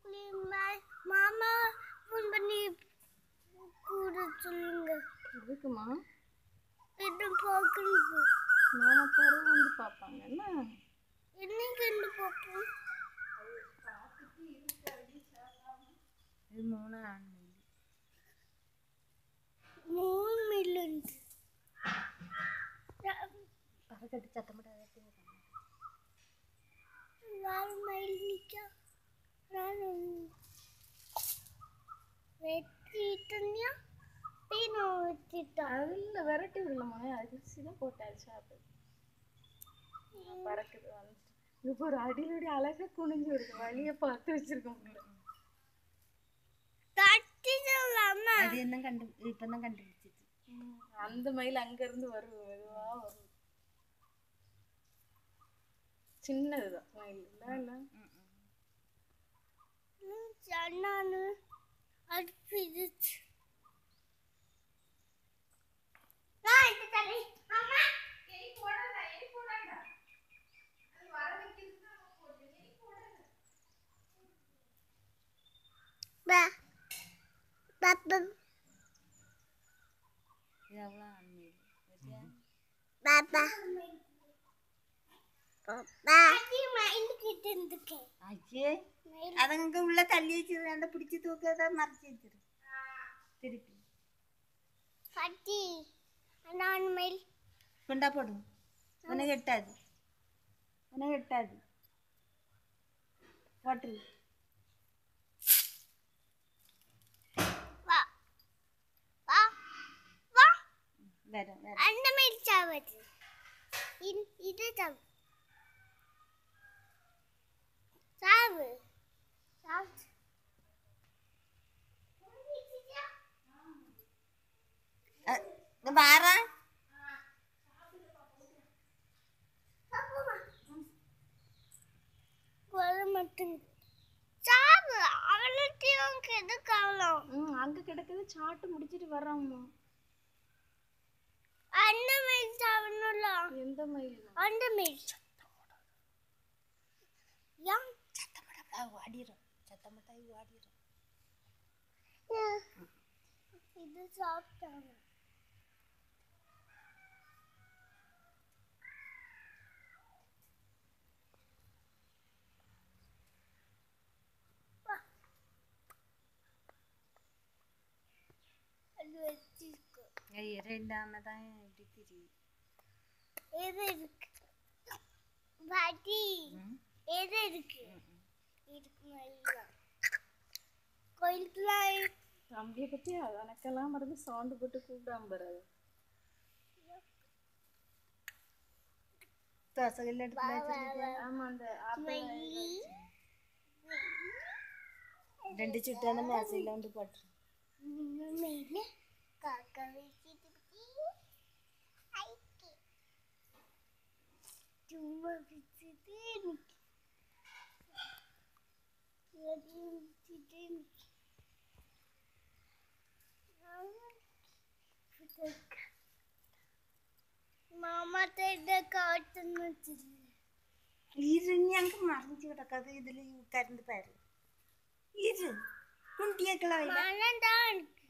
மா- மாமா ஃபோன் பண்ணி கூட சொல்லுங்க இருக்குமா இது பார்க்கறது மாமா பிறகு வந்து பார்ப்பாங்க என்ன என்னைக்கு என்ன பார்ப்போம் இது மூணு ஆண்மை மூணு மில்லியன் பறக்கட்டு சத்தமிடாத நாலு மைல் நிற்க நான் வெட்டிட்டா பீனம் வெட்டிட்டா அதில் விரட்டி விடலாமா அரிசி தான் போட்டாச்சு சாப்பிடு பறக்குது வந்துட்டு இப்போ ஒரு அடியிலடி அழகா குனிஞ்சு வருது வழியை பார்த்து வச்சிருக்கோம் புள்ள. தட்டிடலாம அது என்ன கண்டு இப்போ தான் கண்டுபிடிச்சிச்சு அந்த மயில் அங்க இருந்து வரும் மெதுவா வரும் சின்னதுதான் மயில் இல்ல இல்ல சொன்னானு அது பிடிச்சு நான் இது தரேன் அம்மா பா பாப்பா இது அவ்வளோ ஆண்மை சரியா பாப்பா பாப்பா மயில் கிட்ட இருந்துக்கேன் ஆச்சே அதங்க உள்ள தள்ளி வச்சிரு அந்த பிடிச்சி தூக்கத மறைச்சி வச்சிரு திருப்பி பட்டி நான் மயில் கொண்டா போடும் உனக்கு எட்டாது உனக்கு எட்டாது போட்டுரு வா வா வா வேற வேற அந்த மயில் சாவது இது சாவு சாவு சாவு அஹ், இங்க பாரா வர மாட்டேங்க சாவு அவளத்தையும் எது கவலம் ம் அங்க கிடக்குது சாட்டு முடிச்சிட்டு வர்றாம்மா அந்த மயில் சாவணும்ல எந்த மயில் அந்த மயில் ஏன் சத்தமடா வாடிடும் சத்தமட்டாய் வாடிடும் இது சாப்பிட்டாங்க அது வச்சிருக்கு ரெண்டாம தான் இப்படி தெரியும் எது இருக்கு பாட்டி ம். எது இருக்கு இருக்கு நல்லா கோயிலுக்குலாம் தம்பியை பத்தி எனக்கெல்லாம் மறந்து சவுண்டு போட்டு கூப்பிடாம பாரு தோசைகள் எடுத்து வச்சிருக்கேன் ஆமா அந்த ஆப்பிள் ரெண்டு சுட்டு அந்த மேசையில் வந்து போட்டுரு மேல காக்கா வச்சிட்டு ஐக்கே சும்மா வச்சுட்டு நிக்கு வச்சுட்டு நிக்கு മാമ തേടെ കാട്ടുന്നു വെച്ചിരുന്നു ഇരു ഞങ്ങൾക്ക് മറിഞ്ഞു കിടക്കാതെ ഇതിൽ കരണ്ട് പേര് ഇരു കുണ്ടിയേക്കളായി മഴ